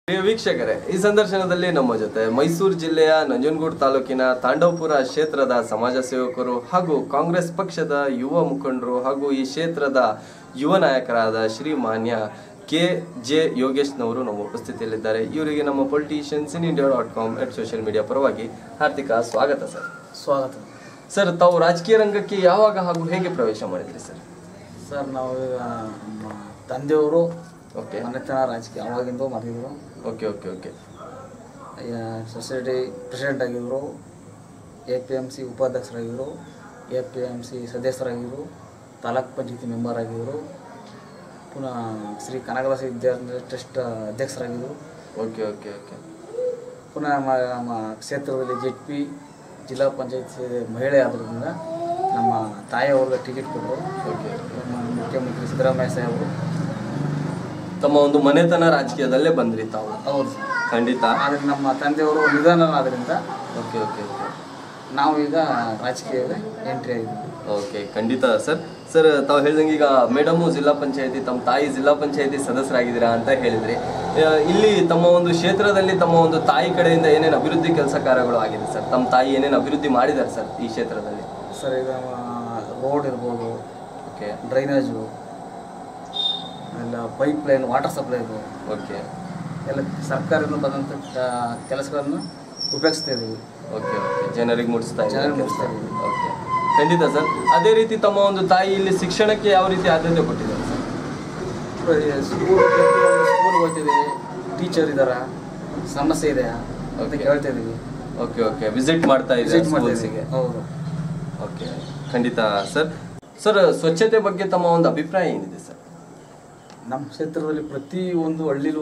ಪ್ರಿಯ ವೀಕ್ಷಕರೇ ಈ ಸಂದರ್ಶನದಲ್ಲಿ ನಮ್ಮ ಜೊತೆ ಮೈಸೂರು ಜಿಲ್ಲೆಯ ನಂಜನಗೂಡು ತಾಲೂಕಿನ ತಾಂಡವಪುರ ಕ್ಷೇತ್ರದ ಸಮಾಜ ಸೇವಕರು ಹಾಗೂ ಕಾಂಗ್ರೆಸ್ ಪಕ್ಷದ ಯುವ ಮುಖಂಡರು ಹಾಗೂ ಈ ಕ್ಷೇತ್ರದ ಯುವ ನಾಯಕರಾದ ಶ್ರೀ ಮಾನ್ಯ ಕೆ ಜೆ ಯೋಗೇಶ್ನವರು ನಮ್ಮ ಉಪಸ್ಥಿತಿಯಲ್ಲಿದ್ದಾರೆ ಇವರಿಗೆ ನಮ್ಮ politicians in India dot com at social media ಪರವಾಗಿ ಹಾರ್ದಿಕ ಸ್ವಾಗತ ಸರ್ ಸ್ವಾಗತ ಸರ್ ತಾವು ರಾಜಕೀಯ ರಂಗಕ್ಕೆ ಯಾವಾಗ ಹಾಗೂ ಹೇಗೆ ಪ್ರವೇಶ ಮಾಡಿದ್ರಿ ಸರ್ ಸರ್ ನಾವು ಈಗ ನಮ್ಮ ತಂದೆಯವರು ಓಕೆ ಮನೆತನ ರಾಜಕೀಯ ಅವಾಗಿಂದ ಮಾಡಿದ್ರು okay okay okay society president ಆಗಿದ್ರು ಎ ಪಿ ಎಮ್ ಸಿ ಉಪಾಧ್ಯಕ್ಷರಾಗಿದ್ದರು ಎ ಪಿ ಎಮ್ ಸಿ ಸದಸ್ಯರಾಗಿದ್ದರು ತಾಲೂಕ್ ಪಂಚಾಯತಿ ಮೆಂಬರ್ ಆಗಿದ್ದರು ಪುನಃ ಶ್ರೀ ಕನಕದಾಸ ವಿದ್ಯಾರ್ಥಿ ಟ್ರಸ್ಟ್ ಅಧ್ಯಕ್ಷರಾಗಿದ್ದರು ಓಕೆ ಓಕೆ ಓಕೆ ಪುನಃ ನಮ್ಮ ನಮ್ಮ ಕ್ಷೇತ್ರದಲ್ಲಿ ಜೆಡ್ ಪಿ ಜಿಲ್ಲಾ ಪಂಚಾಯತ್ ಮಹಿಳೆ ಆದ್ರಿಂದ ನಮ್ಮ ತಾಯಿಯವ್ರಿಗೆ ಟಿಕೆಟ್ ಕೊಟ್ಟರು ಓಕೆ ನಮ್ಮ ಮುಖ್ಯಮಂತ್ರಿ ಸಿದ್ದರಾಮಯ್ಯ ಸಾಹೇಬರು ತಮ್ಮ ಒಂದು ಮನೆತನ ರಾಜಕೀಯದಲ್ಲೇ ಬಂದ್ರಿ ತಾವು ಹೌದು ಸರ್ ಖಂಡಿತ ಆದರೆ ನಮ್ಮ ತಂದೆಯವರು ನಿಧನರಾದ್ರಿಂದ ಓಕೆ ಓಕೆ ಓಕೆ ನಾವು ಈಗ ರಾಜಕೀಯದ ಎಂಟ್ರಿ ಆಗಿದ್ದೀವಿ ಓಕೆ ಖಂಡಿತ ಸರ್ ಸರ್ ತಾವು ಹೇಳ್ದಂಗೆ ಈಗ ಮೇಡಮು ಜಿಲ್ಲಾ ಪಂಚಾಯತಿ ತಮ್ಮ ತಾಯಿ ಜಿಲ್ಲಾ ಪಂಚಾಯತಿ ಸದಸ್ಯರಾಗಿದ್ದೀರಾ ಅಂತ ಹೇಳಿದ್ರಿ ಆ, ಇಲ್ಲಿ ತಮ್ಮ ಒಂದು ಕ್ಷೇತ್ರದಲ್ಲಿ ತಮ್ಮ ಒಂದು ತಾಯಿ ಕಡೆಯಿಂದ ಏನೇನು ಅಭಿವೃದ್ಧಿ ಕೆಲಸ ಕಾರ್ಯಗಳು ಆಗಿದೆ ಸರ್ ತಮ್ಮ ತಾಯಿ ಏನೇನು ಅಭಿವೃದ್ಧಿ ಮಾಡಿದ್ದಾರೆ ಸರ್ ಈ ಕ್ಷೇತ್ರದಲ್ಲಿ ಸರ್ ಈಗ ರೋಡ್ ಇರ್ಬೋದು ಓಕೆ ಡ್ರೈನೇಜು ಎಲ್ಲ ಪೈಪ್ ಲೈನ್ ವಾಟರ್ ಸಪ್ಲೈದು ಓಕೆ ಎಲ್ಲ ಸರ್ಕಾರದಿಂದ ಬಂದಂಥ ಕ- ಕೆಲಸಗಳನ್ನು ಉಪಯೋಗಿಸ್ತಾ ಇದ್ದೀವಿ ಓಕೆ ಓಕೆ ಜನರಿಗೆ ಮುಟ್ಟಿಸ್ತಾ ಇದ್ದಾರೆ ಜನರಿಗೆ ಕೆಲಸ ಮುಟ್ಟಿಸ್ತಾ ಇದ್ದೀವಿ. ಓಕೆ ಖಂಡಿತ ಸರ್ ಅದೇ ರೀತಿ ತಮ್ಮ ಒಂದು ತಾಯಿ ಇಲ್ಲಿ ಶಿಕ್ಷಣಕ್ಕೆ ಯಾವ ರೀತಿ ಆದ್ಯತೆ ಕೊಟ್ಟಿದ್ದಾರೆ ಸರ್ ಸ್ಕೂಲ್ ಸ್ಕೂಲ್ ಓದ್ತಿದ್ದೀವಿ ಟೀಚರ್ ಇದ್ದಾರ ಸಮಸ್ಯೆ ಇದೆ ಅಂತ Okay. ಕೇಳ್ತಾ ಇದ್ದೀವಿ ಓಕೆ ಓಕೆ ವಿಸಿಟ್ ಮಾಡ್ತಾ ಇದ್ದಾರೆ ವಿಸಿಟ್ ಮಾಡ್ತಾ ಸ್ಕೂಲ್ಸಿಗೆ ಇದ್ದೀವಿ ಹೌದು ಓಕೆ ಖಂಡಿತ ಸರ್ ಸರ್ ಸ್ವಚ್ಛತೆ ಬಗ್ಗೆ ತಮ್ಮ ಒಂದು ಅಭಿಪ್ರಾಯ ಏನಿದೆ ಸರ್ ನಮ್ಮ ಕ್ಷೇತ್ರದಲ್ಲಿ ಪ್ರತಿ ಒಂದು ಹಳ್ಳಿಲೂ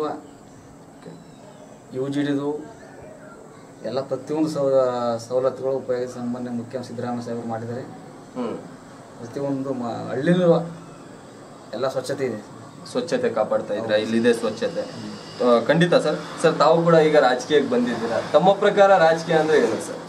ಯು ಜಿ ಡಿದು ಎಲ್ಲ ಪ್ರತಿಯೊಂದು ಸೌ ಸವಲತ್ತುಗಳು ಉಪಯೋಗಿಸಿ ಸಾಮಾನ್ಯ ಮುಖ್ಯ ಸಿದ್ದರಾಮಯ್ಯ ಸಾಹೇಬರು ಮಾಡಿದ್ದಾರೆ ಹ್ಮ್ ಪ್ರತಿಯೊಂದು ಮ ಹಳ್ಳಿಲೂ ಎಲ್ಲ ಸ್ವಚ್ಛತೆ ಇದೆ ಸ್ವಚ್ಛತೆ ಕಾಪಾಡ್ತಾ ಇದ್ರ ಇಲ್ಲಿದೆ ಸ್ವಚ್ಛತೆ ಆ, ಖಂಡಿತ ಸರ್ ಸರ್ ತಾವು ಕೂಡ ಈಗ ರಾಜಕೀಯಕ್ಕೆ ಬಂದಿದ್ದೀರಾ ತಮ್ಮ ಪ್ರಕಾರ ರಾಜಕೀಯ ಅಂದ್ರೆ ಏನು ಸರ್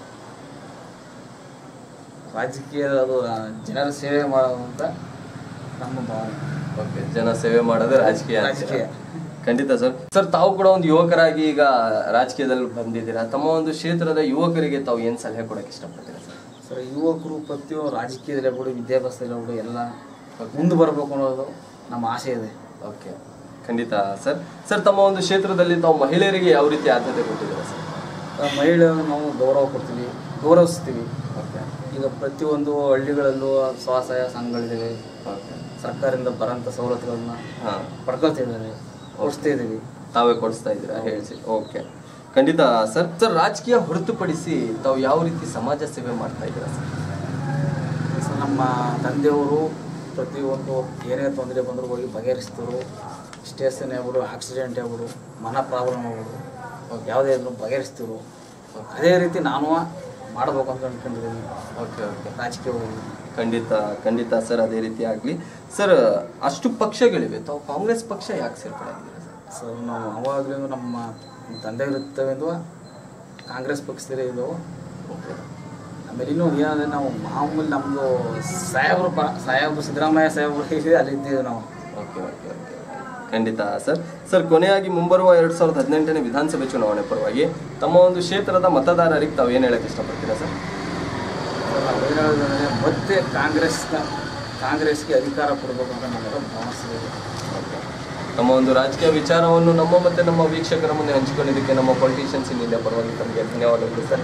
ರಾಜಕೀಯ ಅದು ಆ, ಜನರ ಸೇವೆ ಮಾಡುವಂಥ ನಮ್ಮ ಭಾವನೆ ಓಕೆ ಜನ ಸೇವೆ ಮಾಡೋದೇ ರಾಜಕೀಯ ಅಂತೀರಾ? ರಾಜಕೀಯ. ಖಂಡಿತ ಸರ್ ಸರ್ ತಾವು ಕೂಡ ಒಂದು ಯುವಕರಾಗಿ ಈಗ ರಾಜಕೀಯದಲ್ಲಿ ಬಂದಿದ್ದೀರಾ ತಮ್ಮ ಒಂದು ಕ್ಷೇತ್ರದ ಯುವಕರಿಗೆ ತಾವು ಏನ್ ಸಲಹೆ ಕೊಡಕ್ಕೆ ಇಷ್ಟಪಡ್ತೀರಾ ಸರ್ ಸರ್ ಯುವಕರು ಪ್ರತಿಯೊಂದು ರಾಜಕೀಯದಲ್ಲಿ ಆಗ್ಬಿಡು ವಿದ್ಯಾಭ್ಯಾಸದಲ್ಲಿ ಆಗ್ಬಿಡು ಎಲ್ಲ ಮುಂದೆ ಬರಬೇಕು ಅನ್ನೋದು ನಮ್ಮ ಆಸೆ ಇದೆ ಓಕೆ ಖಂಡಿತ ಸರ್ ಸರ್ ತಮ್ಮ ಒಂದು ಕ್ಷೇತ್ರದಲ್ಲಿ ತಾವು ಮಹಿಳೆಯರಿಗೆ ಯಾವ ರೀತಿ ಆದ್ಯತೆ ಕೊಟ್ಟಿದ್ದೀರಾ ಸರ್ ಆ, ಮಹಿಳೆಯರು ನಾವು ಗೌರವ ಕೊಡ್ತೀವಿ ಗೌರವಿಸ್ತೀವಿ ಓಕೆ ಈಗ ಪ್ರತಿಯೊಂದು ಹಳ್ಳಿಗಳಲ್ಲೂ ಸ್ವಸಹಾಯ ಸಂಘಗಳಿದ್ದಾವೆ ಓಕೆ ಸರ್ಕಾರದಿಂದ ಬರೋಂಥ ಸವಲತ್ತುಗಳನ್ನ ಹಾ ಪಡ್ಕೊಳ್ತಾ ಇದ್ದಾರೆ ಕೊಡಿಸ್ತಾ ಇದ್ದೀವಿ ತಾವೇ ಕೊಡಿಸ್ತಾ ಇದ್ದೀರಾ ಹೇಳಿಸಿ ಓಕೆ ಖಂಡಿತ ಸರ್ ಸರ್ ರಾಜಕೀಯ ಹೊರತುಪಡಿಸಿ ತಾವು ಯಾವ ರೀತಿ ಸಮಾಜ ಸೇವೆ ಮಾಡ್ತಾ ಇದ್ದೀರಾ ಸರ್ ಸೊ ನಮ್ಮ ತಂದೆಯವರು ಪ್ರತಿಯೊಂದು ಏನೇ ತೊಂದರೆ ಬಂದರೂ ಹೋಗಿ ಬಗೆಹರಿಸಿದ್ರು ಸ್ಟೇಷನ್ ಆಗ್ಬಿಡು ಆಕ್ಸಿಡೆಂಟ್ ಆಗ್ಬಿಡು ಮನ ಪ್ರಾಬ್ಲಮ್ ಆಗ್ಬಿಡು ಯಾವುದೇ ಇದ್ರು ಬಗೆಹರಿಸ್ತಿರು ಅದೇ ರೀತಿ ನಾನು ಮಾಡಬೇಕು ಅಂತ ಅಂದ್ಕೊಂಡಿದ್ದೀನಿ ಓಕೆ ಓಕೆ ರಾಜಕೀಯ ಹೋಗಿ ಖಂಡಿತ ಖಂಡಿತ ಸರ್ ಅದೇ ರೀತಿ ಆಗಲಿ ಸರ್ ಅಷ್ಟು ಪಕ್ಷಗಳಿವೆ ತಾವು ಕಾಂಗ್ರೆಸ್ ಪಕ್ಷ ಯಾಕೆ ಸೇರ್ಪಡೆಯಾಗಿದ್ದೀರಾ ಸರ್ ಸೊ ನಾವು ಅವಾಗಲೂ ನಮ್ಮ ತಂದೆ ಇರುತ್ತವೆಂದು ಕಾಂಗ್ರೆಸ್ ಪಕ್ಷದಲ್ಲಿ ಇದ್ದವು ಓಕೆ ಆಮೇಲೆ ಇನ್ನೂ ಏನಂದರೆ ನಾವು ಮಾಮೂಲಿ ನಮ್ಮದು ಸಾಹೇಬರು ಪ ಸಾಹೇಬರು ಸಿದ್ದರಾಮಯ್ಯ ಸಾಹೇಬರು ಇದೆ ಅಲ್ಲಿ ಇದ್ದೀವಿ ನಾವು ಓಕೆ ಓಕೆ ಓಕೆ ಖಂಡಿತ ಸರ್ ಸರ್ ಕೊನೆಯಾಗಿ ಮುಂಬರುವ ಎರಡು ಸಾವಿರದ ಹದಿನೆಂಟನೇ ವಿಧಾನಸಭೆ ಚುನಾವಣೆ ಪರವಾಗಿ ತಮ್ಮ ಒಂದು ಕ್ಷೇತ್ರದ ಮತದಾರರಿಗೆ ತಾವು ಏನು ಹೇಳಕ್ಕೆ ಇಷ್ಟಪಡ್ತೀರಾ ಸರ್ ಸೊ ನಾವು ಏನು ಹೇಳೋದಂದ್ರೆ ಮತ್ತೆ ಕಾಂಗ್ರೆಸ್ನ ಕಾಂಗ್ರೆಸ್ಗೆ ಅಧಿಕಾರ ಕೊಡಬೇಕು ಅಂತ ನಮಗೆ ಭಾವಿಸ್ತೀವಿ ಓಕೆ. ತಮ್ಮ ಒಂದು ರಾಜಕೀಯ ವಿಚಾರವನ್ನು ನಮ್ಮ ಮತ್ತೆ ನಮ್ಮ ವೀಕ್ಷಕರ ಮುಂದೆ ಹಂಚಿಕೊಂಡಿದ್ದಕ್ಕೆ ನಮ್ಮ ಪೊಲಿಟಿಷಿಯನ್ಸ್ ಇಂಡಿಯಾ ಪರವಾಗಿ ತಮಗೆ ಧನ್ಯವಾದಗಳು ಸರ್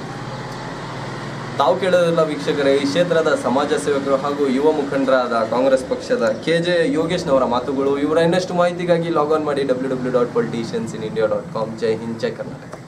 ತಾವು ಕೇಳೋದಿಲ್ಲ ವೀಕ್ಷಕರೇ ಈ ಕ್ಷೇತ್ರದ ಸಮಾಜ ಸೇವಕರು ಹಾಗೂ ಯುವ ಮುಖಂಡರಾದ ಕಾಂಗ್ರೆಸ್ ಪಕ್ಷದ ಕೆ ಜೆ ಯೋಗೇಶ್ನವರ ಮಾತುಗಳು ಇವರ ಇನ್ನಷ್ಟು ಮಾಹಿತಿಗಾಗಿ ಲಾಗ್ ಆನ್ ಮಾಡಿ W W dot politicians in India dot com ಜೈ ಹಿಂದ್ ಜೈ ಕರ್ನಾಟಕ